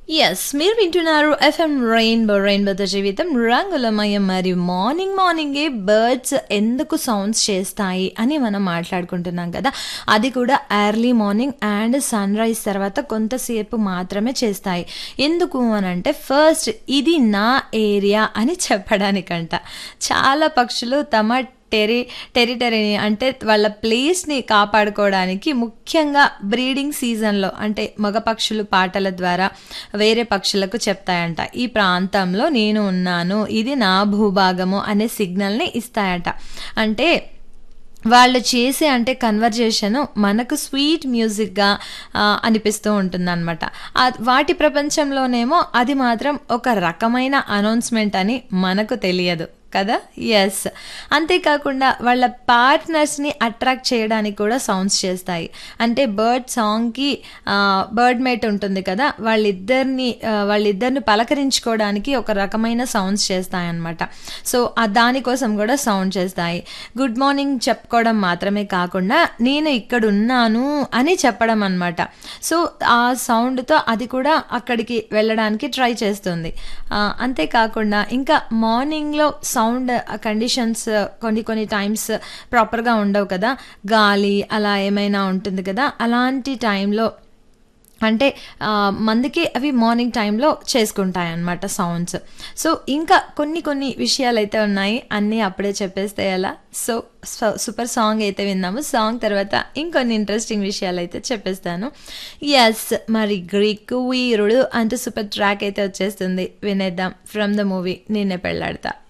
yes మీరు వింటున్నారు FM rainbow రెయిన్బోతో జీవితం రంగులమయం మరియు మార్నింగ్ మార్నింగే బర్డ్స్ ఎందుకు సౌండ్స్ చేస్తాయి అని మనం మాట్లాడుకుంటున్నాం కదా అది కూడా early morning and sunrise తర్వాత కొంతసేపు మాత్రమే చేస్తాయి ఎందుకు అని అంటే ఫస్ట్ ఇది నా ఏరియా అని చెప్పడానికంట చాలా పక్షులు తమ టెరి టెరిటరీని అంటే వాళ్ళ ప్లేస్ని కాపాడుకోవడానికి ముఖ్యంగా బ్రీడింగ్ సీజన్లో అంటే మగ పక్షులు పాటల ద్వారా వేరే పక్షులకు చెప్తాయంట ఈ ప్రాంతంలో నేను ఉన్నాను ఇది నా భూభాగము అనే సిగ్నల్ని ఇస్తాయట అంటే వాళ్ళు చేసే అంటే కన్వర్జేషన్ మనకు స్వీట్ మ్యూజిక్గా అనిపిస్తూ ఉంటుందన్నమాట వాటి ప్రపంచంలోనేమో అది మాత్రం ఒక రకమైన అనౌన్స్మెంట్ అని మనకు తెలియదు కదా ఎస్ అంతేకాకుండా వాళ్ళ పార్ట్నర్స్ని అట్రాక్ట్ చేయడానికి కూడా సౌండ్స్ చేస్తాయి అంటే బర్డ్ సాంగ్కి బర్డ్ మేట్ ఉంటుంది కదా వాళ్ళిద్దరిని వాళ్ళిద్దరిని పలకరించుకోవడానికి ఒక రకమైన సౌండ్స్ చేస్తాయి అనమాట సో దానికోసం కూడా సౌండ్ చేస్తాయి గుడ్ మార్నింగ్ చెప్పుకోవడం మాత్రమే కాకుండా నేను ఇక్కడ ఉన్నాను అని చెప్పడం అనమాట సో ఆ సౌండ్తో అది కూడా అక్కడికి వెళ్ళడానికి ట్రై చేస్తుంది అంతేకాకుండా ఇంకా మార్నింగ్లో సౌండ్ కండిషన్స్ కొన్ని కొన్ని టైమ్స్ ప్రాపర్గా ఉండవు కదా గాలి అలా ఏమైనా ఉంటుంది కదా అలాంటి టైంలో అంటే మందికి అవి మార్నింగ్ టైంలో చేసుకుంటాయి అన్నమాట సౌండ్స్ సో ఇంకా కొన్ని కొన్ని విషయాలు అయితే ఉన్నాయి అన్నీ అప్పుడే చెప్పేస్తే ఎలా సో సూపర్ సాంగ్ అయితే విన్నాము సాంగ్ తర్వాత ఇంకొన్ని ఇంట్రెస్టింగ్ విషయాలు అయితే చెప్పేస్తాను ఎస్ మరి గ్రీక్ వీరుడు అంటూ సూపర్ ట్రాక్ అయితే వచ్చేస్తుంది వినేద్దాం ఫ్రమ్ ద మూవీ నిన్నే పెళ్ళాడతా